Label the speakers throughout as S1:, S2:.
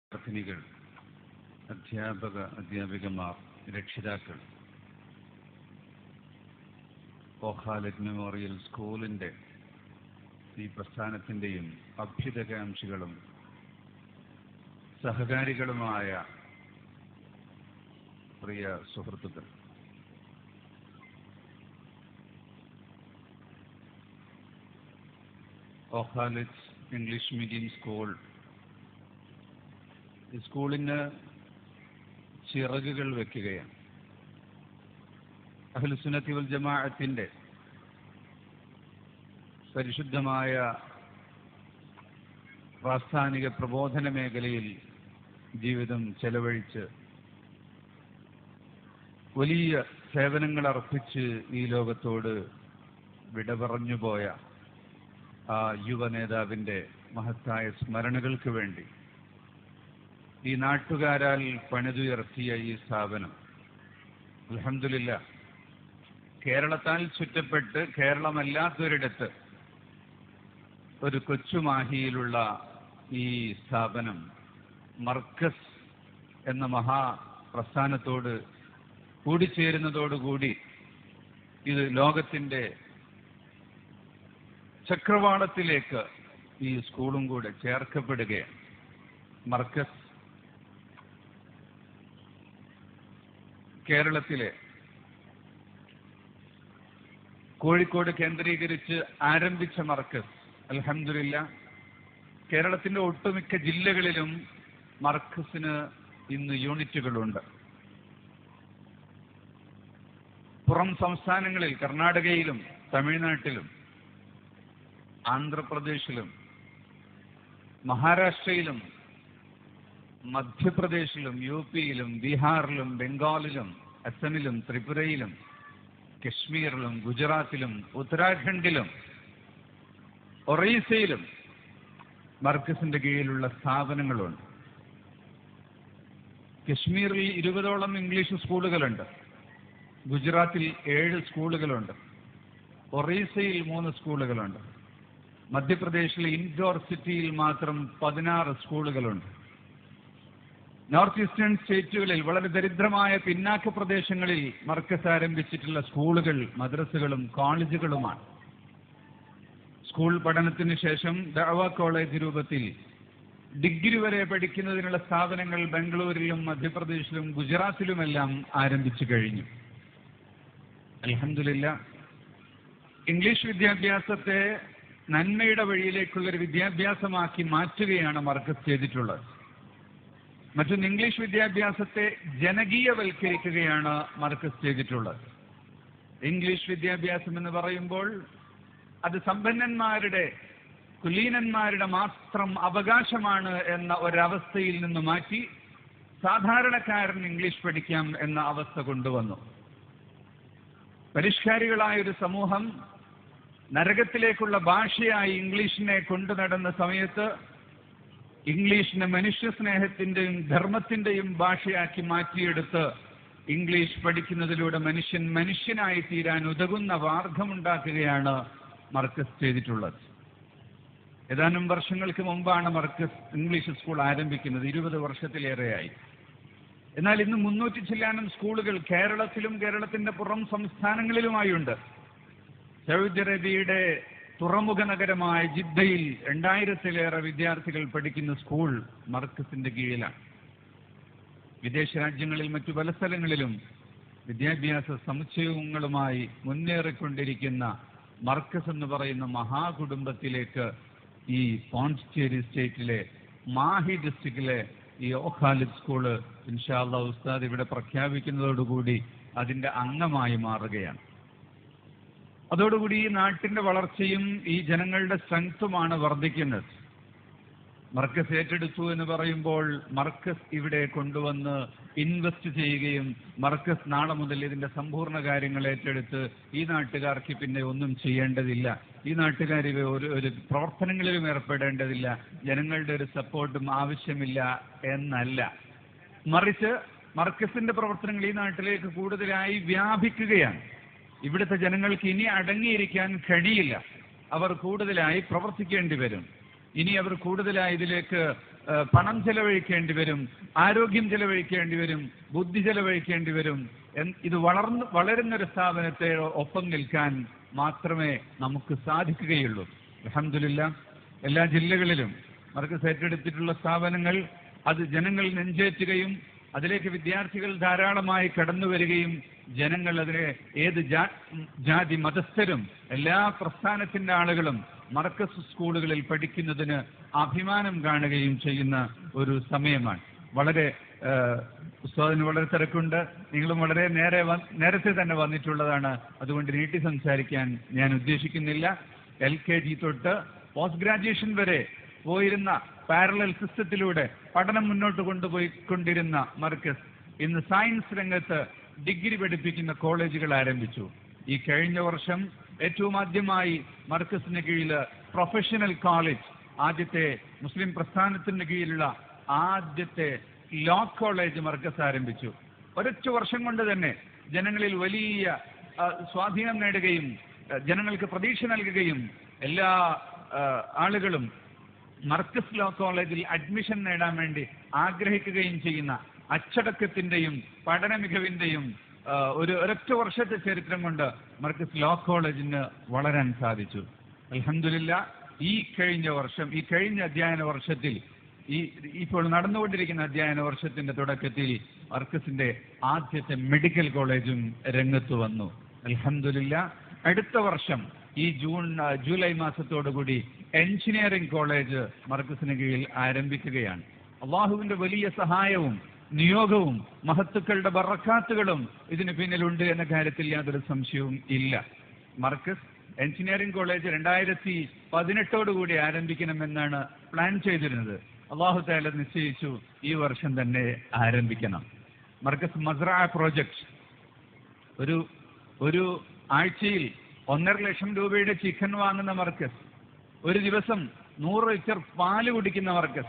S1: വിദ്യാർത്ഥിനികൾ അധ്യാപക അധ്യാപികമാർ രക്ഷിതാക്കൾ ഓഖാലിദ് മെമ്മോറിയൽ സ്കൂളിൻ്റെ ഈ പ്രസ്ഥാനത്തിൻ്റെയും അഭ്യുതകാംക്ഷികളും സഹകാരികളുമായ പ്രിയ സുഹൃത്തുക്കൾ ഓഖാലിദ് ഇംഗ്ലീഷ് മീഡിയം സ്കൂൾ ഈ സ്കൂളിന് ചിറകുകൾ വെക്കുകയാണ് അഹ്ലുസുന്നത്തി വൽ ജമാഅത്തിന്റെ പരിശുദ്ധമായ പ്രാസ്ഥാനിക പ്രബോധന മേഖലയിൽ ജീവിതം ചെലവഴിച്ച് വലിയ സേവനങ്ങൾ അർപ്പിച്ച് ഈ ലോകത്തോട് വിട പറഞ്ഞുപോയ ആ യുവ നേതാവിന്റെ മഹത്തായ സ്മരണകൾക്ക് വേണ്ടി ഈ നാട്ടുകാരാൽ പണിതുയർത്തിയ ഈ സ്ഥാപനം അലഹമില്ല കേരളത്താൽ ചുറ്റപ്പെട്ട് കേരളമല്ലാത്തൊരിടത്ത് ഒരു കൊച്ചുമാഹിയിലുള്ള ഈ സ്ഥാപനം മർക്കസ് എന്ന മഹാ പ്രസ്ഥാനത്തോട് കൂടിച്ചേരുന്നതോടുകൂടി ഇത് ലോകത്തിന്റെ ചക്രവാളത്തിലേക്ക് ഈ സ്കൂളും കൂടെ ചേർക്കപ്പെടുകയാണ് മർക്കസ് കേരളത്തിലെ കോഴിക്കോട് കേന്ദ്രീകരിച്ച് ആരംഭിച്ച മർക്കസ് അലഹമില്ല കേരളത്തിന്റെ ഒട്ടുമിക്ക ജില്ലകളിലും മർക്കസിന് ഇന്ന് യൂണിറ്റുകളുണ്ട് പുറം സംസ്ഥാനങ്ങളിൽ കർണാടകയിലും തമിഴ്നാട്ടിലും ആന്ധ്രാപ്രദേശിലും മഹാരാഷ്ട്രയിലും മധ്യപ്രദേശിലും യു പിയിലും ബീഹാറിലും ബംഗാളിലും അസമിലും ത്രിപുരയിലും കശ്മീരിലും ഗുജറാത്തിലും ഉത്തരാഖണ്ഡിലും ഒറീസയിലും മർക്കസിന്റെ കീഴിലുള്ള സ്ഥാപനങ്ങളുണ്ട് കശ്മീരിൽ ഇരുപതോളം ഇംഗ്ലീഷ് സ്കൂളുകളുണ്ട് ഗുജറാത്തിൽ ഏഴ് സ്കൂളുകളുണ്ട് ഒറീസയിൽ മൂന്ന് സ്കൂളുകളുണ്ട് മധ്യപ്രദേശിലെ ഇൻഡോർ സിറ്റിയിൽ മാത്രം പതിനാറ് സ്കൂളുകളുണ്ട് നോർത്ത് ഈസ്റ്റേൺ സ്റ്റേറ്റുകളിൽ വളരെ ദരിദ്രമായ പിന്നാക്ക പ്രദേശങ്ങളിൽ മർക്കസ് ആരംഭിച്ചിട്ടുള്ള സ്കൂളുകൾ മദ്രസകളും കോളേജുകളുമാണ് സ്കൂൾ പഠനത്തിന് ശേഷം ദഅവ കോളേജ് രൂപത്തിൽ ഡിഗ്രി വരെ പഠിക്കുന്നതിനുള്ള സ്ഥാപനങ്ങൾ ബംഗളൂരിലും മധ്യപ്രദേശിലും ഗുജറാത്തിലുമെല്ലാം ആരംഭിച്ചു കഴിഞ്ഞു അലഹമില്ല ഇംഗ്ലീഷ് വിദ്യാഭ്യാസത്തെ നന്മയുടെ വഴിയിലേക്കുള്ള ഒരു വിദ്യാഭ്യാസമാക്കി മാറ്റുകയാണ് മർക്കസ് ചെയ്തിട്ടുള്ളത് മറ്റൊന്ന് ഇംഗ്ലീഷ് വിദ്യാഭ്യാസത്തെ ജനകീയവൽക്കരിക്കുകയാണ് മർക്കസ് ചെയ്തിട്ടുള്ളത് ഇംഗ്ലീഷ് വിദ്യാഭ്യാസം എന്ന് പറയുമ്പോൾ അത് സമ്പന്നന്മാരുടെ കുലീനന്മാരുടെ മാത്രം അവകാശമാണ് എന്ന ഒരവസ്ഥയിൽ നിന്ന് മാറ്റി സാധാരണക്കാരൻ ഇംഗ്ലീഷ് പഠിക്കാം എന്ന അവസ്ഥ കൊണ്ടുവന്നു പരിഷ്കാരികളായ ഒരു സമൂഹം നരകത്തിലേക്കുള്ള ഭാഷയായി ഇംഗ്ലീഷിനെ കൊണ്ടു നടന്ന സമയത്ത് ഇംഗ്ലീഷിനെ മനുഷ്യ സ്നേഹത്തിന്റെയും ധർമ്മത്തിന്റെയും ഭാഷയാക്കി മാറ്റിയെടുത്ത് ഇംഗ്ലീഷ് പഠിക്കുന്നതിലൂടെ മനുഷ്യൻ മനുഷ്യനായി തീരാൻ ഉതകുന്ന മാർഗമുണ്ടാക്കുകയാണ് മർക്കസ് ചെയ്തിട്ടുള്ളത് ഏതാനും വർഷങ്ങൾക്ക് മുമ്പാണ് മർക്കസ് ഇംഗ്ലീഷ് സ്കൂൾ ആരംഭിക്കുന്നത് ഇരുപത് വർഷത്തിലേറെയായി എന്നാൽ ഇന്ന് മുന്നൂറ്റി ചില്ലാനം സ്കൂളുകൾ കേരളത്തിലും കേരളത്തിന്റെ പുറം സംസ്ഥാനങ്ങളിലുമായുണ്ട് സൗദി അറേബ്യയുടെ തുറമുഖ നഗരമായ ജിദ്ദയിൽ രണ്ടായിരത്തിലേറെ വിദ്യാർത്ഥികൾ പഠിക്കുന്ന സ്കൂൾ മർക്കസിന്റെ കീഴിലാണ് വിദേശ രാജ്യങ്ങളിൽ മറ്റു പല സ്ഥലങ്ങളിലും വിദ്യാഭ്യാസ സമുച്ചയങ്ങളുമായി മുന്നേറിക്കൊണ്ടിരിക്കുന്ന മർക്കസ് എന്ന് പറയുന്ന മഹാകുടുംബത്തിലേക്ക് ഈ പോണ്ടിച്ചേരി സ്റ്റേറ്റിലെ മാഹി ഡിസ്ട്രിക്റ്റിലെ ഈ ഓഖാലിദ് സ്കൂള് ഇൻഷാല്ല ഉസ്താദ് ഇവിടെ പ്രഖ്യാപിക്കുന്നതോടുകൂടി അതിന്റെ അംഗമായി മാറുകയാണ് അതോടുകൂടി ഈ നാട്ടിന്റെ വളർച്ചയും ഈ ജനങ്ങളുടെ സ്ട്രെങ്ത്തുമാണ് വർദ്ധിക്കുന്നത് മർക്കസ് ഏറ്റെടുത്തു എന്ന് പറയുമ്പോൾ മർക്കസ് ഇവിടെ കൊണ്ടുവന്ന് ഇൻവെസ്റ്റ് ചെയ്യുകയും മർക്കസ് നാളെ മുതൽ ഇതിന്റെ സമ്പൂർണ്ണ കാര്യങ്ങൾ ഏറ്റെടുത്ത് ഈ നാട്ടുകാർക്ക് പിന്നെ ഒന്നും ചെയ്യേണ്ടതില്ല ഈ നാട്ടുകാർ ഇവ ഒരു ഒരു പ്രവർത്തനങ്ങളിലും ഏർപ്പെടേണ്ടതില്ല ജനങ്ങളുടെ ഒരു സപ്പോർട്ടും ആവശ്യമില്ല എന്നല്ല മറിച്ച് മർക്കസിന്റെ പ്രവർത്തനങ്ങൾ ഈ നാട്ടിലേക്ക് കൂടുതലായി വ്യാപിക്കുകയാണ് ഇവിടുത്തെ ജനങ്ങൾക്ക് ഇനി അടങ്ങിയിരിക്കാൻ കഴിയില്ല അവർ കൂടുതലായി പ്രവർത്തിക്കേണ്ടി വരും ഇനി അവർ കൂടുതലായി ഇതിലേക്ക് ഏഹ്, പണം ചെലവഴിക്കേണ്ടി വരും ആരോഗ്യം ചെലവഴിക്കേണ്ടി വരും ബുദ്ധി ചെലവഴിക്കേണ്ടി വരും എൻ- ഇത് വളർന്ന് വളരുന്നൊരു സ്ഥാപനത്തെ ഒപ്പം നിൽക്കാൻ മാത്രമേ നമുക്ക് സാധിക്കുകയുള്ളൂ അലഹമില്ല എല്ലാ ജില്ലകളിലും മർക്കസ് ഏറ്റെടുത്തിട്ടുള്ള സ്ഥാപനങ്ങൾ അത് ജനങ്ങൾ നെഞ്ചേറ്റുകയും അതിലേക്ക് വിദ്യാർത്ഥികൾ ധാരാളമായി കടന്നു വരികയും ജനങ്ങൾ അതിനെ ഏത് ജാ- ജാതി മതസ്ഥരും എല്ലാ പ്രസ്ഥാനത്തിന്റെ ആളുകളും മർക്കസ് സ്കൂളുകളിൽ പഠിക്കുന്നതിന് അഭിമാനം കാണുകയും ചെയ്യുന്ന ഒരു സമയമാണ് വളരെ ഏഹ്, ഉസ്താദിന് വളരെ തിരക്കുണ്ട് നിങ്ങളും വളരെ നേരെ വ- നേരത്തെ തന്നെ വന്നിട്ടുള്ളതാണ് അതുകൊണ്ട് നീട്ടി സംസാരിക്കാൻ ഞാൻ ഉദ്ദേശിക്കുന്നില്ല എൽ കെ ജി തൊട്ട് പോസ്റ്റ് ഗ്രാജുവേഷൻ വരെ പോയിരുന്ന പാരലൽ സിസ്റ്റത്തിലൂടെ പഠനം മുന്നോട്ട് കൊണ്ടുപോയിക്കൊണ്ടിരുന്ന മർക്കസ് ഇന്ന് സയൻസ് രംഗത്ത് ഡിഗ്രി പഠിപ്പിക്കുന്ന കോളേജുകൾ ആരംഭിച്ചു ഈ കഴിഞ്ഞ വർഷം ഏറ്റവും ആദ്യമായി മർക്കസിന് കീഴിൽ പ്രൊഫഷണൽ കോളേജ് ആദ്യത്തെ മുസ്ലിം പ്രസ്ഥാനത്തിന് കീഴിലുള്ള ആദ്യത്തെ ലോ കോളേജ് മർക്കസ് ആരംഭിച്ചു ഒരൊറ്റ വർഷം കൊണ്ട് തന്നെ ജനങ്ങളിൽ വലിയ ആ, സ്വാധീനം നേടുകയും ആ, ജനങ്ങൾക്ക് പ്രതീക്ഷ നൽകുകയും എല്ലാ ആ, ആളുകളും മർക്കസ് ലോ കോളേജിൽ അഡ്മിഷൻ നേടാൻ വേണ്ടി ആഗ്രഹിക്കുകയും ചെയ്യുന്ന അച്ചടക്കത്തിന്റെയും പഠന മികവിന്റെയും ആ, ഒരു ഒരൊറ്റ വർഷത്തെ ചരിത്രം കൊണ്ട് മർക്കസ് ലോ കോളേജിന് വളരാൻ സാധിച്ചു അൽഹംദുലില്ല ഈ കഴിഞ്ഞ വർഷം ഈ കഴിഞ്ഞ അധ്യയന വർഷത്തിൽ ഈ ഇപ്പോൾ നടന്നുകൊണ്ടിരിക്കുന്ന അധ്യയന വർഷത്തിന്റെ തുടക്കത്തിൽ മർക്കസിന്റെ ആദ്യത്തെ മെഡിക്കൽ കോളേജും രംഗത്ത് വന്നു അൽഹംദുലില്ല അടുത്ത വർഷം ഈ ജൂൺ ആ, ജൂലൈ മാസത്തോടുകൂടി എഞ്ചിനീയറിംഗ് കോളേജ് മർക്കസിന് കീഴിൽ ആരംഭിക്കുകയാണ് അള്ളാഹുവിന്റെ വലിയ സഹായവും നിയോഗവും മഹത്തുക്കളുടെ ബറക്കാത്തുകളും ഇതിന് പിന്നിലുണ്ട് എന്ന കാര്യത്തിൽ യാതൊരു സംശയവും ഇല്ല മർക്കസ് എഞ്ചിനീയറിംഗ് കോളേജ് രണ്ടായിരത്തി പതിനെട്ടോടുകൂടി ആരംഭിക്കണമെന്നാണ് പ്ലാൻ ചെയ്തിരുന്നത് അള്ളാഹു താല നിശ്ചയിച്ചു ഈ വർഷം തന്നെ ആരംഭിക്കണം മർക്കസ് മസ്ര പ്രോജക്ട് ഒരു ഒരു ആഴ്ചയിൽ ഒന്നര ലക്ഷം രൂപയുടെ ചിക്കൻ വാങ്ങുന്ന മർക്കസ് ഒരു ദിവസം നൂറ് ലിറ്റർ പാല് കുടിക്കുന്ന മർക്കസ്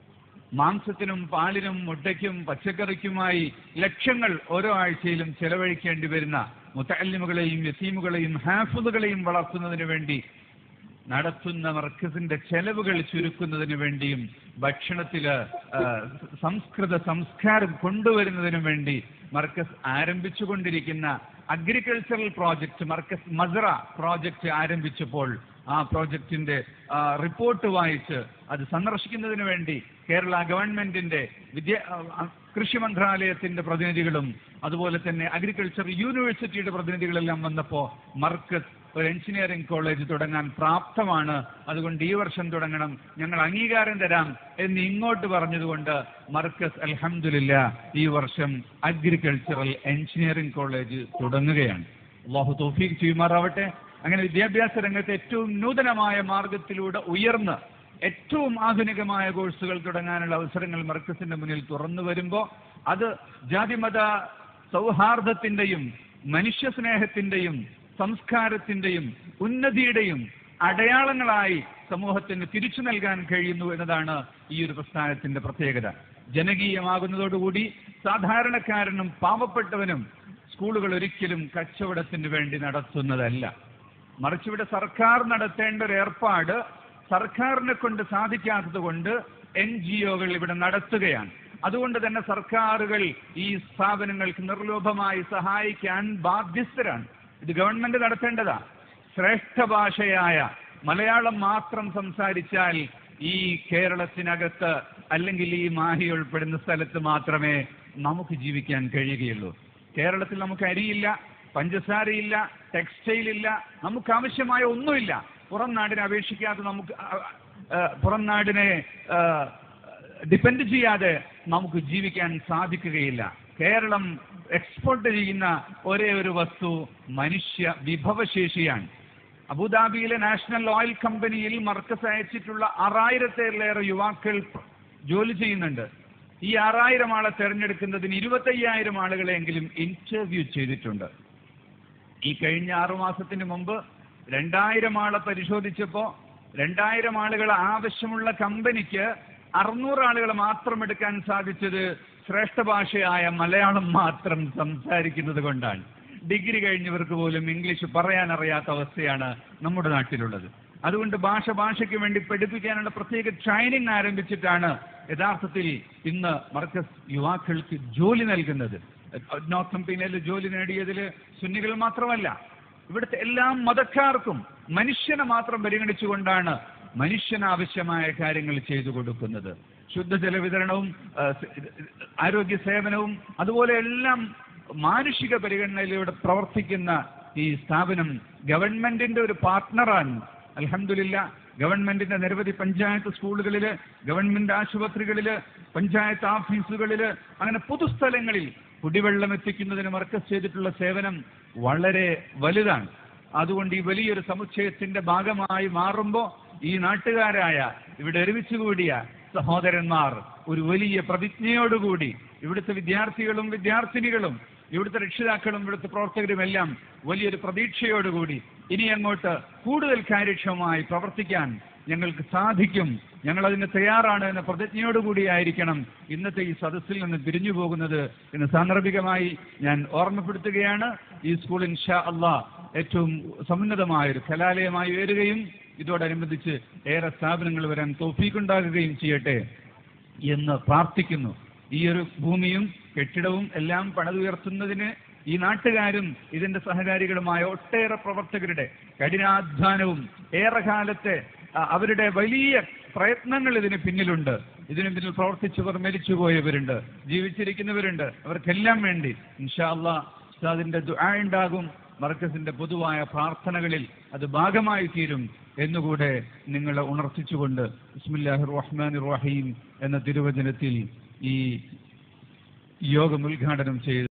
S1: മാംസത്തിനും പാലിനും മുട്ടയ്ക്കും പച്ചക്കറിക്കുമായി ലക്ഷങ്ങൾ ഓരോ ആഴ്ചയിലും ചെലവഴിക്കേണ്ടി വരുന്ന മുത്തല്ലിമുകളെയും യസീമുകളെയും ഹാഫുദുകളെയും വളർത്തുന്നതിന് വേണ്ടി നടത്തുന്ന മർക്കസിന്റെ ചെലവുകൾ ചുരുക്കുന്നതിന് വേണ്ടിയും ഭക്ഷണത്തില് ആ, സംസ്കൃത സംസ്കാരം കൊണ്ടുവരുന്നതിനും വേണ്ടി മർക്കസ് ആരംഭിച്ചുകൊണ്ടിരിക്കുന്ന agricultural project Markaz Masara project ആരംഭിച്ചപ്പോൾ ആ പ്രോജക്റ്റിന്റെ ആ, റിപ്പോർട്ട് വായിച്ച് അത് സന്ദർശിക്കുന്നതിന് വേണ്ടി കേരള ഗവൺമെന്റിന്റെ വിദ്യ ആ, കൃഷി മന്ത്രാലയത്തിന്റെ പ്രതിനിധികളും അതുപോലെ തന്നെ അഗ്രികൾച്ചർ യൂണിവേഴ്സിറ്റിയുടെ പ്രതിനിധികളെല്ലാം വന്നപ്പോ മർക്കസ് ഒരു എഞ്ചിനീയറിംഗ് കോളേജ് തുടങ്ങാൻ പ്രാപ്തമാണ് അതുകൊണ്ട് ഈ വർഷം തുടങ്ങണം ഞങ്ങൾ അംഗീകാരം തരാം എന്ന് ഇങ്ങോട്ട് പറഞ്ഞതുകൊണ്ട് മർക്കസ് അൽഹംദുലില്ല ഈ വർഷം അഗ്രികൾച്ചറൽ എഞ്ചിനീയറിംഗ് കോളേജ് തുടങ്ങുകയാണ് അള്ളാഹു തൗഫീഖ് ചെയ്യുമാറാവട്ടെ അങ്ങനെ വിദ്യാഭ്യാസ രംഗത്ത് ഏറ്റവും നൂതനമായ മാർഗത്തിലൂടെ ഉയർന്ന് ഏറ്റവും ആധുനികമായ കോഴ്സുകൾ തുടങ്ങാനുള്ള അവസരങ്ങൾ മർക്കസിന്റെ മുന്നിൽ തുറന്നു വരുമ്പോൾ അത് ജാതിമത സൗഹാർദ്ദത്തിന്റെയും മനുഷ്യ സ്നേഹത്തിന്റെയും സംസ്കാരത്തിന്റെയും ഉന്നതിയുടെയും അടയാളങ്ങളായി സമൂഹത്തിന് തിരിച്ചു നൽകാൻ കഴിയുന്നു എന്നതാണ് ഈ ഒരു പ്രസ്ഥാനത്തിന്റെ പ്രത്യേകത ജനകീയമാകുന്നതോടുകൂടി സാധാരണക്കാരനും പാവപ്പെട്ടവനും സ്കൂളുകൾ ഒരിക്കലും കച്ചവടത്തിന് വേണ്ടി നടത്തുന്നതല്ല മറിച്ച് ഇവിടെ സർക്കാർ നടത്തേണ്ട ഒരു ഏർപ്പാട് സർക്കാരിനെ കൊണ്ട് സാധിക്കാത്തത് കൊണ്ട് എൻ ജി ഒകൾ ഇവിടെ നടത്തുകയാണ് അതുകൊണ്ട് തന്നെ സർക്കാരുകൾ ഈ സ്ഥാപനങ്ങൾക്ക് നിർലോഭമായി സഹായിക്കാൻ ബാധ്യസ്ഥരാണ് ഇത് ഗവൺമെന്റ് നടത്തേണ്ടതാ ശ്രേഷ്ഠ ഭാഷയായ മലയാളം മാത്രം സംസാരിച്ചാൽ ഈ കേരളത്തിനകത്ത് അല്ലെങ്കിൽ ഈ മാഹി ഉൾപ്പെടുന്ന സ്ഥലത്ത് മാത്രമേ നമുക്ക് ജീവിക്കാൻ കഴിയുകയുള്ളൂ കേരളത്തിൽ നമുക്ക് അരിയില്ല പഞ്ചസാരയില്ല ടെക്സ്റ്റൈൽ ഇല്ല നമുക്ക് ആവശ്യമായ ഒന്നുമില്ല പുറം നാടിനെ അപേക്ഷിക്കാതെ നമുക്ക് ആ, ആ, പുറം നാടിനെ ഡിപ്പെൻഡ് ചെയ്യാതെ നമുക്ക് ജീവിക്കാൻ സാധിക്കുകയില്ല കേരളം എക്സ്പോർട്ട് ചെയ്യുന്ന ഒരേ ഒരു വസ്തു മനുഷ്യ വിഭവശേഷിയാണ് അബുദാബിയിലെ നാഷണൽ ഓയിൽ കമ്പനിയിൽ മർക്കസ് അയച്ചിട്ടുള്ള ആറായിരത്തിലേറെ യുവാക്കൾ ജോലി ചെയ്യുന്നുണ്ട് ഈ ആറായിരം ആളെ തെരഞ്ഞെടുക്കുന്നതിന് ഇരുപത്തയ്യായിരം ആളുകളെങ്കിലും ഇന്റർവ്യൂ ചെയ്തിട്ടുണ്ട് ഈ കഴിഞ്ഞ ആറു മാസത്തിന് മുമ്പ് രണ്ടായിരം ആളെ പരിശോധിച്ചപ്പോ രണ്ടായിരം ആളുകൾ ആവശ്യമുള്ള കമ്പനിക്ക് അറുന്നൂറ് ആളുകൾ മാത്രം എടുക്കാൻ സാധിച്ചത് ശ്രേഷ്ഠ ഭാഷയായ മലയാളം മാത്രം സംസാരിക്കുന്നത് കൊണ്ടാണ് ഡിഗ്രി കഴിഞ്ഞവർക്ക് പോലും ഇംഗ്ലീഷ് പറയാൻ അറിയാത്ത അവസ്ഥയാണ് നമ്മുടെ നാട്ടിലുള്ളത് അതുകൊണ്ട് ഭാഷ ഭാഷയ്ക്ക് വേണ്ടി പഠിപ്പിക്കാനുള്ള പ്രത്യേക ട്രെയിനിങ് ആരംഭിച്ചിട്ടാണ് യഥാർത്ഥത്തിൽ ഇന്ന് മർക്കസ് യുവാക്കൾക്ക് ജോലി നൽകുന്നത് നോർത്ത് കമ്പനിയിൽ ജോലി നേടിയതിൽ സുന്നികൾ മാത്രമല്ല ഇവിടുത്തെ എല്ലാ മതക്കാർക്കും മനുഷ്യനെ മാത്രം പരിഗണിച്ചുകൊണ്ടാണ് മനുഷ്യന് ആവശ്യമായ കാര്യങ്ങൾ ചെയ്തു കൊടുക്കുന്നത് ശുദ്ധജല വിതരണവും ആ, സ- ആരോഗ്യ സേവനവും അതുപോലെ എല്ലാം മാനുഷിക പരിഗണനയിലൂടെ പ്രവർത്തിക്കുന്ന ഈ സ്ഥാപനം ഗവൺമെന്റിന്റെ ഒരു പാർട്ട്ണറാണ് അലഹമില്ല ഗവൺമെന്റിന്റെ നിരവധി പഞ്ചായത്ത് സ്കൂളുകളില് ഗവൺമെന്റ് ആശുപത്രികളില് പഞ്ചായത്ത് ഓഫീസുകളില് അങ്ങനെ പൊതുസ്ഥലങ്ങളിൽ കുടിവെള്ളം എത്തിക്കുന്നതിന് മർക്കസ് ചെയ്തിട്ടുള്ള സേവനം വളരെ വലുതാണ് അതുകൊണ്ട് ഈ വലിയൊരു സമുച്ചയത്തിന്റെ ഭാഗമായി മാറുമ്പോൾ ഈ നാട്ടുകാരായ ഇവിടെ ഒരുമിച്ച് കൂടിയ സഹോദരന്മാർ ഒരു വലിയ പ്രതിജ്ഞയോടുകൂടി ഇവിടുത്തെ വിദ്യാർത്ഥികളും വിദ്യാർത്ഥിനികളും ഇവിടുത്തെ രക്ഷിതാക്കളും ഇവിടുത്തെ പ്രവർത്തകരും എല്ലാം വലിയൊരു പ്രതീക്ഷയോടുകൂടി ഇനി അങ്ങോട്ട് കൂടുതൽ കാര്യക്ഷമമായി പ്രവർത്തിക്കാൻ ഞങ്ങൾക്ക് സാധിക്കും ഞങ്ങൾ അതിന് തയ്യാറാണ് എന്ന പ്രതിജ്ഞയോടുകൂടിയായിരിക്കണം ഇന്നത്തെ ഈ സദസ്സിൽ നിന്ന് പിരിഞ്ഞു പോകുന്നത് എന്ന് സാന്ദർഭികമായി ഞാൻ ഓർമ്മപ്പെടുത്തുകയാണ് ഈ സ്കൂൾ ഇൻഷാ അള്ളാ ഏറ്റവും സമുന്നതമായ ഒരു കലാലയമായി ഉയരുകയും ഇതോടനുബന്ധിച്ച് ഏറെ സ്ഥാപനങ്ങൾ വരാൻ തോഫീക്കുണ്ടാകുകയും ചെയ്യട്ടെ എന്ന് പ്രാർത്ഥിക്കുന്നു ഈ ഒരു ഭൂമിയും കെട്ടിടവും എല്ലാം പണിതുയർത്തുന്നതിന് ഈ നാട്ടുകാരും ഇതിന്റെ സഹകാരികളുമായ ഒട്ടേറെ പ്രവർത്തകരുടെ കഠിനാധ്വാനവും ഏറെ കാലത്തെ ആ, അവരുടെ വലിയ പ്രയത്നങ്ങൾ ഇതിന് പിന്നിലുണ്ട് ഇതിന് പിന്നിൽ പ്രവർത്തിച്ചവർ മരിച്ചുപോയവരുണ്ട് ജീവിച്ചിരിക്കുന്നവരുണ്ട് അവർക്കെല്ലാം വേണ്ടി ഇൻഷാ അള്ളാ ഉസ്താദിന്റെ ദുആ ഉണ്ടാകും മർക്കസിന്റെ പൊതുവായ പ്രാർത്ഥനകളിൽ അത് ഭാഗമായി തീരും എന്നുകൂടെ നിങ്ങളെ ഉണർത്തിച്ചുകൊണ്ട് ബിസ്മില്ലാഹിർ റഹ്മാനിർ റഹീം എന്ന തിരുവചനത്തിൽ ഈ യോഗം ഉദ്ഘാടനം ചെയ്ത്